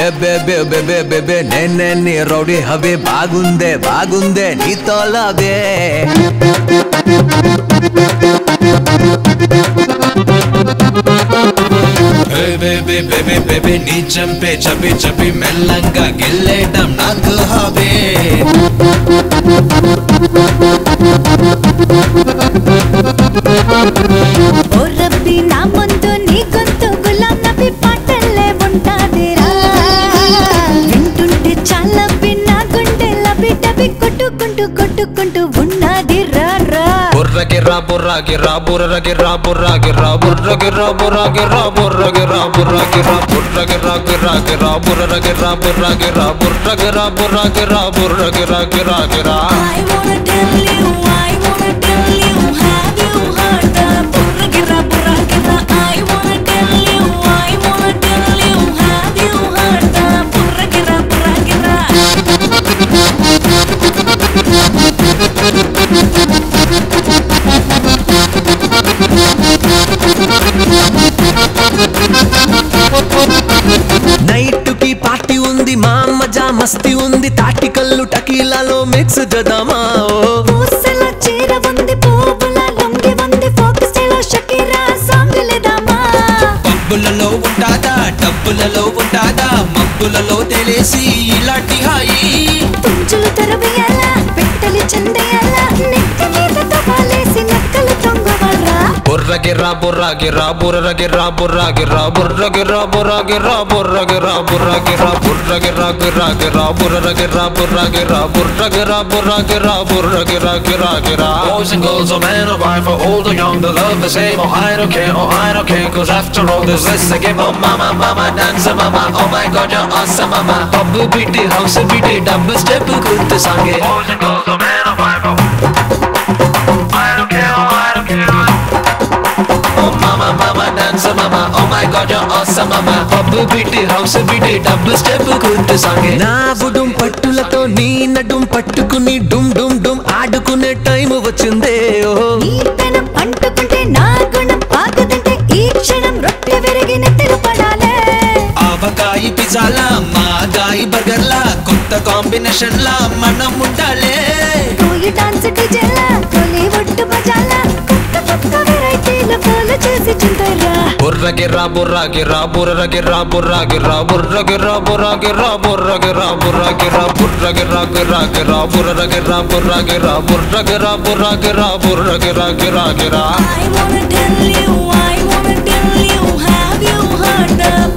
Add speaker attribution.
Speaker 1: బే బే బే బే బే బే నేనే నీ రౌడీ హవే బాగుందే బాగుందే నీతో లవే బే బే బే బే బే బే బే నీ చంపే చపి చపి మెల్లంగా గెల్లేయడం నాకు హవే
Speaker 2: ఓ రబ్బీ నా ముందు నీ గొంతు గులాం నబీ పాటల్లే ఉంటాదిరా వింటుంటే చాలా నా గుండె లబి డబి కొట్టుకుంటూ కొట్టుకుంటూ ఉన్నది రా రా
Speaker 1: బుర్ర గిర్రా బుర్ర గిర్రా బుర్ర గిర్రా బుర్ర గిర్రా బుర్ర గిర్రా బుర్ర గిర్రా బుర్ర గిర్రా బుర్ర గిర్రా బుర్ర గిర్రా గిర్రా గిర్రా బుర్ర గిర్రా బుర్ర గిర్రా బుర్ర గిర్రా బుర్ర గిర్రా బుర్ర గిర్రా గిర్రా గిర్రా
Speaker 2: I wanna tell you, I wanna tell you, have you heard the burra gira burra gira? I wanna tell you, I wanna tell you, have you heard the burra gira burra gira?
Speaker 1: Night కి party ఉంది మా మజా మస్తి ఉంది తాటి కల్లు టకీలాలో mix జదామా ఓ
Speaker 2: పూసల చీర ఉంది పువ్వుల లొంగి ఉంది ఫోక్ స్టైల్ షకీరా సాంగ్ లేదామా
Speaker 1: పబ్బులలో ఉంటాదా డబ్బులలో ఉంటాదా మబ్బులలో తెలిసి ఇలాంటి హాయి
Speaker 2: పుంజులు తరవేయాలా పెట్టెలు చెందేయాలా నెక్క మీద తవాలేసి నక్కలు తొంగవారా
Speaker 1: బుర్ర గిర్రా బుర్ర గిర్రా బుర్ర గిర్రా బుర్ర గిర్రా బుర్ర గిర్రా బుర్ర గిర్రా బుర్ర గిర్రా బుర్ర గిర్రా బుర్ర గిర్రా గిర్రా గిర్రా బుర్ర గిర్రా బుర్ర గిర్రా బుర్ర గిర్రా బుర్ర గిర్రా బుర్ర గిర్రా గిర్రా గిర్రా
Speaker 3: Boys and girls, or man or wife, or old or young, they love the same. Oh, I don't care, oh, I don't care, cause after all this, let's give oh, mama, mama, dance, mama. Oh my god, you're awesome, mama.
Speaker 1: Pub beat house beat డబ్బు step కుర్తు సాంగే
Speaker 3: Boys and girls, or man or wife, oh, I don't care, oh, I don't care.
Speaker 1: Oh mama mama dance mama oh my god you're awesome mama pub beat house beat డబ్బు step కుర్తు సాంగే నా బుడుం పట్టులతో నీ నడుం పట్టుకుని డుమ్ డుమ్ డుమ్ ఆడుకునే time వచ్చిందే ఓ
Speaker 2: నీ పెనం అంటుకుంటే నా గుణం పాకుతుంటే ఈ క్షణం రొట్టె విరిగి నెత్తిన పడాలే
Speaker 1: ఆవకాయి పిజ్జాలా మాగాయి బర్గర్లా కొత్త కాంబినేషన్ లా మనం ఉండాలే
Speaker 2: కోయి డాన్స్ డిజేలా కోలి ఒట్టు బజాలా కొత్త కొత్త వెరైటీలు ఫాలో చేసి చింతరా
Speaker 1: బుర్ర గిర్రా బుర్ర గిర్రా బుర్ర గిర్రా బుర్ర గిర్రా బుర్ర గిర్రా బుర్ర గిర్రా బుర్ర గిర్రా బుర్ర గిర్రా బుర్ర గిర్రా గిర్రా గిర్రా బుర్ర గిర్రా బుర్ర గిర్రా బుర్ర గిర్రా బుర్ర గిర్రా బుర్ర గిర్రా గిర్రా గిర్రా
Speaker 2: I wanna tell you, I wanna tell you, have you heard the